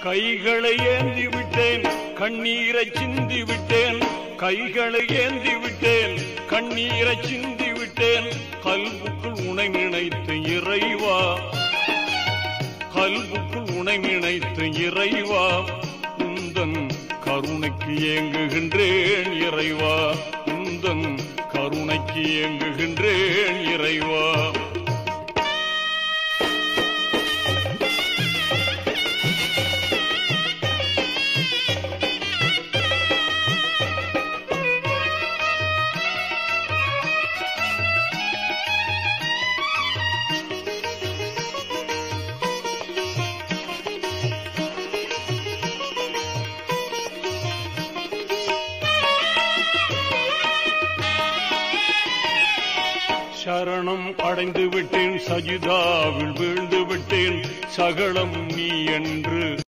கைகளை ஏந்தி விட்டேன் கண்ணீரை சிந்தி விட்டேன் கைகளை ஏந்தி விட்டேன் கண்ணீரை சிந்தி விட்டேன் கல்புக்குள் உனை நினைத்து இறைவா கல்புக்குள் உனை நினைத்து இறைவா உந்தன் கருணைக்கு ஏங்குகின்றேன் இறைவா உந்தன் கருணைக்கு ஏங்குகின்றேன் இறைவா சரணம் அடைந்து விட்டேன் சஜிதாவில் வீழ்ந்து விட்டேன் சகலம் நீ என்று